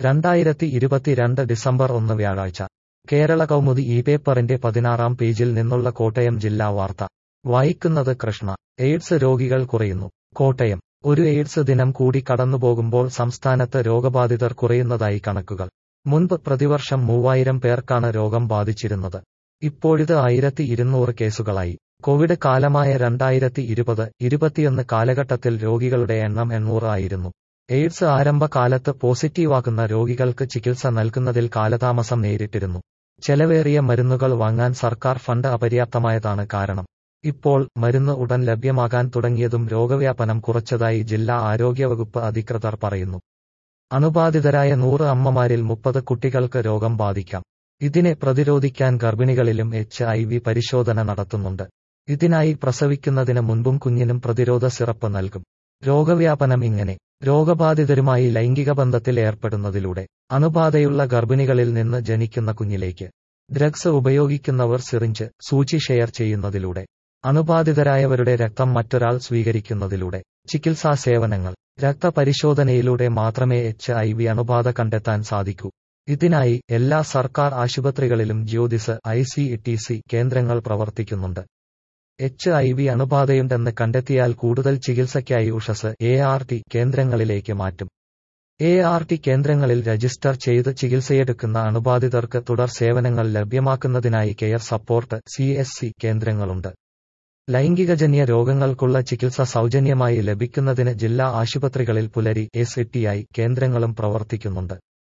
രണ്ടായിരത്തി ഇരുപത്തിരണ്ട് ഡിസംബർ ഒന്ന് വ്യാഴാഴ്ച കേരള കൗമുദി ഈ പേപ്പറിന്റെ പതിനാറാം പേജിൽ നിന്നുള്ള കോട്ടയം ജില്ലാ വാർത്ത വായിക്കുന്നത് കൃഷ്ണ എയ്ഡ്സ് രോഗികൾ കുറയുന്നു കോട്ടയം ഒരു എയ്ഡ്സ് ദിനം കൂടി കടന്നുപോകുമ്പോൾ സംസ്ഥാനത്ത് രോഗബാധിതർ കുറയുന്നതായി കണക്കുകൾ മുൻപ് പ്രതിവർഷം മൂവായിരം പേർക്കാണ് രോഗം ബാധിച്ചിരുന്നത് ഇപ്പോഴിത് ആയിരത്തി ഇരുന്നൂറ് കേസുകളായി കോവിഡ് കാലമായ രണ്ടായിരത്തി ഇരുപത് ഇരുപത്തിയൊന്ന് കാലഘട്ടത്തിൽ രോഗികളുടെ എണ്ണം എണ്ണൂറ് ആയിരുന്നു എയ്ഡ്സ് ആരംഭകാലത്ത് പോസിറ്റീവാകുന്ന രോഗികൾക്ക് ചികിത്സ നൽകുന്നതിൽ കാലതാമസം നേരിട്ടിരുന്നു ചെലവേറിയ മരുന്നുകൾ വാങ്ങാൻ സർക്കാർ ഫണ്ട് അപര്യാപ്തമായതാണ് കാരണം ഇപ്പോൾ മരുന്ന് ഉടൻ ലഭ്യമാകാൻ തുടങ്ങിയതും രോഗവ്യാപനം കുറച്ചതായി ജില്ലാ ആരോഗ്യവകുപ്പ് അധികൃതർ പറയുന്നു അണുബാധിതരായ നൂറ് അമ്മമാരിൽ മുപ്പത് കുട്ടികൾക്ക് രോഗം ബാധിക്കാം ഇതിനെ പ്രതിരോധിക്കാൻ ഗർഭിണികളിലും എച്ച് ഐ വി പരിശോധന നടത്തുന്നുണ്ട് ഇതിനായി പ്രസവിക്കുന്നതിന് മുൻപും കുഞ്ഞിനും പ്രതിരോധ സിറപ്പ് നൽകും രോഗവ്യാപനം ഇങ്ങനെ രോഗബാധിതരുമായി ലൈംഗിക ബന്ധത്തിൽ ഏർപ്പെടുന്നതിലൂടെ അണുബാധയുള്ള ഗർഭിണികളിൽ നിന്ന് ജനിക്കുന്ന കുഞ്ഞിലേക്ക് ഡ്രഗ്സ് ഉപയോഗിക്കുന്നവർ സിറിഞ്ച് സൂചി ഷെയർ ചെയ്യുന്നതിലൂടെ അണുബാധിതരായവരുടെ രക്തം മറ്റൊരാൾ സ്വീകരിക്കുന്നതിലൂടെ ചികിത്സാ സേവനങ്ങൾ രക്തപരിശോധനയിലൂടെ മാത്രമേ എച്ച് ഐ വി അണുബാധ കണ്ടെത്താൻ സാധിക്കൂ ഇതിനായി എല്ലാ സർക്കാർ ആശുപത്രികളിലും Jyothis I C T C കേന്ദ്രങ്ങൾ പ്രവർത്തിക്കുന്നുണ്ട് എച്ച് ഐ വി അണുബാധയുണ്ടെന്ന് കണ്ടെത്തിയാൽ കൂടുതൽ ചികിത്സയ്ക്കായി ഉഷസ് എ ആർ ടി കേന്ദ്രങ്ങളിലേക്ക് മാറ്റും എ ആർ ടി കേന്ദ്രങ്ങളിൽ രജിസ്റ്റർ ചെയ്ത് ചികിത്സയെടുക്കുന്ന അണുബാധിതർക്ക് തുടർ സേവനങ്ങൾ ലഭ്യമാക്കുന്നതിനായി care support C S C കേന്ദ്രങ്ങളുണ്ട് ലൈംഗികജന്യ രോഗങ്ങൾക്കുള്ള ചികിത്സ സൗജന്യമായി ലഭിക്കുന്നതിന് ജില്ലാ ആശുപത്രികളിൽ പുലരി എസ് കേന്ദ്രങ്ങളും പ്രവർത്തിക്കുന്നുണ്ട്